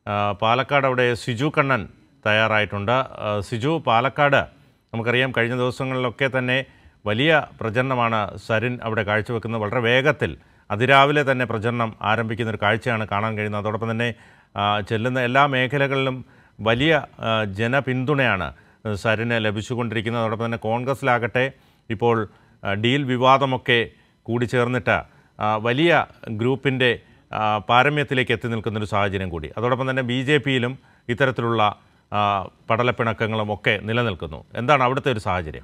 ആ, പാലക്കാട് അവിടെ സിജു കണ്ണൻ തയ്യാറായിട്ടുണ്ട് ആ, സിജു പാലക്കാട് നമുക്കറിയാം കഴിഞ്ഞ ദിവസങ്ങളിലൊക്കെ തന്നെ വലിയ പ്രചരണമാണ് സരിൻ അവിടെ കാഴ്ചവെക്കുന്നത് വളരെ വേഗത്തിൽ അതിരാവിലെ തന്നെ പ്രചരണം ആരംഭിക്കുന്ന ഒരു കാഴ്ചയാണ് കാണാൻ കഴിയുന്നത് അതോടൊപ്പം തന്നെ ആ, ചെല്ലുന്ന എല്ലാ മേഖലകളിലും വലിയ ആ, ജനപിന്തുണയാണ് സരിന് ലഭിച്ചുകൊണ്ടിരിക്കുന്നത് അതോടൊപ്പം തന്നെ കോൺഗ്രസ്സിലാകട്ടെ ഇപ്പോൾ ആ, ഡീൽ വിവാദമൊക്കെ കൂടിച്ചേർന്നിട്ട് ആ, വലിയ ഗ്രൂപ്പിൻ്റെ ആ, പാരമ്യത്തിലേക്ക് എത്തി നിൽക്കുന്നൊരു സാഹചര്യം കൂടി അതോടൊപ്പം തന്നെ ബി ജെ പിയിലും ഇത്തരത്തിലുള്ള ആ, പടലപ്പിണക്കങ്ങളും ഒക്കെ നിലനിൽക്കുന്നു എന്താണ് അവിടുത്തെ ഒരു സാഹചര്യം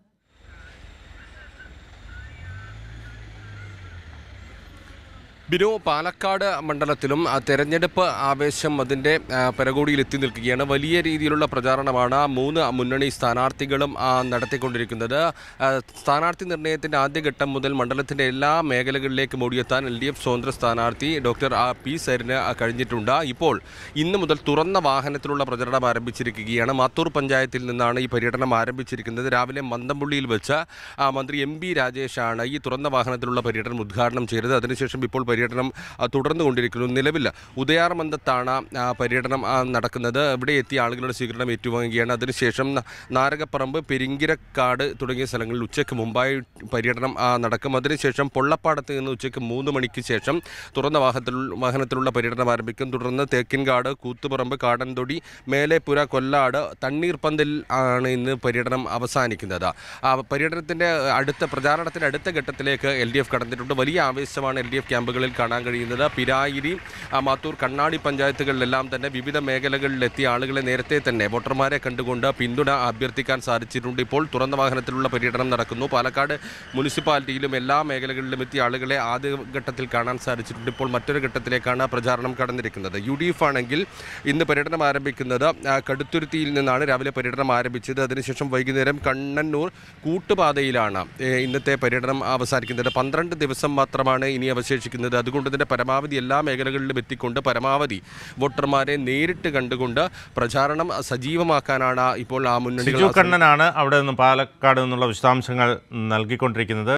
ബിനു പാലക്കാട് മണ്ഡലത്തിലും ആ, തെരഞ്ഞെടുപ്പ് ആവേശം അതിൻ്റെ ആ, പരകോടിയിൽ എത്തി നിൽക്കുകയാണ് വലിയ രീതിയിലുള്ള പ്രചാരണമാണ് മൂന്ന് മുന്നണി സ്ഥാനാർത്ഥികളും ആ, നടത്തിക്കൊണ്ടിരിക്കുന്നത് ആ, സ്ഥാനാർത്ഥി നിർണയത്തിൻ്റെ ആദ്യഘട്ടം മുതൽ മണ്ഡലത്തിൻ്റെ എല്ലാ മേഖലകളിലേക്കും ഓടിയെത്താൻ എൽ ഡി എഫ് സ്വതന്ത്ര സ്ഥാനാർത്ഥി ഡോക്ടർ ആ, പി സരിന് ആ, കഴിഞ്ഞിട്ടുണ്ട് ഇപ്പോൾ ഇന്ന് മുതൽ തുറന്ന വാഹനത്തിലുള്ള പ്രചരണം ആരംഭിച്ചിരിക്കുകയാണ് മാത്തൂർ പഞ്ചായത്തിൽ നിന്നാണ് ഈ പര്യടനം ആരംഭിച്ചിരിക്കുന്നത് രാവിലെ മന്ദംപുള്ളിയിൽ വെച്ച് ആ, മന്ത്രി എം ബി രാജേഷാണ് ഈ തുറന്ന വാഹനത്തിലുള്ള പര്യടനം ഉദ്ഘാടനം ചെയ്തത് അതിനുശേഷം ഇപ്പോൾ പര്യടനം ആ, തുടർന്നു കൊണ്ടിരിക്കുന്നു നിലവിൽ ഉദയാർമന്ദത്താണ് ആ, പര്യടനം ആ, നടക്കുന്നത് ഇവിടെ എത്തിയ ആളുകളുടെ സ്വീകരണം ഏറ്റുവാങ്ങുകയാണ് അതിനുശേഷം ന- നാരകപ്പറമ്പ് പെരിങ്കിരക്കാട് തുടങ്ങിയ സ്ഥലങ്ങളിൽ ഉച്ചയ്ക്ക് മുമ്പായി പര്യടനം ആ, നടക്കും അതിനുശേഷം പൊള്ളപ്പാടത്ത് നിന്ന് ഉച്ചയ്ക്ക് മൂന്ന് മണിക്ക് ശേഷം തുറന്ന വാഹനത്തിൽ വാഹനത്തിലുള്ള പര്യടനം ആരംഭിക്കും തുടർന്ന് തേക്കിൻകാട് കൂത്തുപറമ്പ് കാടൻതൊടി മേലെപ്പുര കൊല്ലാട് തണ്ണീർപ്പന്തൽ ആണ് ഇന്ന് പര്യടനം അവസാനിക്കുന്നത് ആ പര്യടനത്തിൻ്റെ അടുത്ത പ്രചാരണത്തിൻ്റെ അടുത്ത ഘട്ടത്തിലേക്ക് എൽ ഡി എഫ് കടന്നിട്ടുണ്ട് വലിയ ആവേശമാണ് എൽ ഡി എഫ് ക്യാമ്പുകളിൽ കാണാൻ കഴിയുന്നത് പിരായിരി ആ, മാത്തൂർ കണ്ണാടി പഞ്ചായത്തുകളിലെല്ലാം തന്നെ വിവിധ മേഖലകളിലെത്തിയ ആളുകളെ നേരത്തെ തന്നെ വോട്ടർമാരെ കണ്ടുകൊണ്ട് പിന്തുണ അഭ്യർത്ഥിക്കാൻ സാധിച്ചിട്ടുണ്ട് ഇപ്പോൾ തുറന്ന വാഹനത്തിലുള്ള പര്യടനം നടക്കുന്നു പാലക്കാട് മുനിസിപ്പാലിറ്റിയിലും എല്ലാ മേഖലകളിലും എത്തിയ ആളുകളെ ആദ്യഘട്ടത്തിൽ കാണാൻ സാധിച്ചിട്ടുണ്ട് ഇപ്പോൾ മറ്റൊരു ഘട്ടത്തിലേക്കാണ് പ്രചാരണം കടന്നിരിക്കുന്നത് യു ഡി എഫ് ആണെങ്കിൽ ഇന്ന് പര്യടനം ആരംഭിക്കുന്നത് ആ, കടുത്തുരുത്തിയിൽ നിന്നാണ് രാവിലെ പര്യടനം ആരംഭിച്ചത് അതിനുശേഷം വൈകുന്നേരം കണ്ണന്നൂർ കൂട്ടുപാതയിലാണ് ഏ, ഇന്നത്തെ പര്യടനം അവസാനിക്കുന്നത് പന്ത്രണ്ട് ദിവസം മാത്രമാണ് ഇനി അവശേഷിക്കുന്നത് അതുകൊണ്ട് തന്നെ പരമാവധി എല്ലാ മേഖലകളിലും എത്തിക്കൊണ്ട് പരമാവധി വോട്ടർമാരെ നേരിട്ട് കണ്ടുകൊണ്ട് പ്രചാരണം സജീവമാക്കാനാണ് ഇപ്പോൾ ആ മുന്നണികൾ സിജു കണ്ണനാണ് അവിടെ നിന്ന് പാലക്കാട് നിന്നുള്ള വിശദാംശങ്ങൾ നൽകിക്കൊണ്ടിരിക്കുന്നത്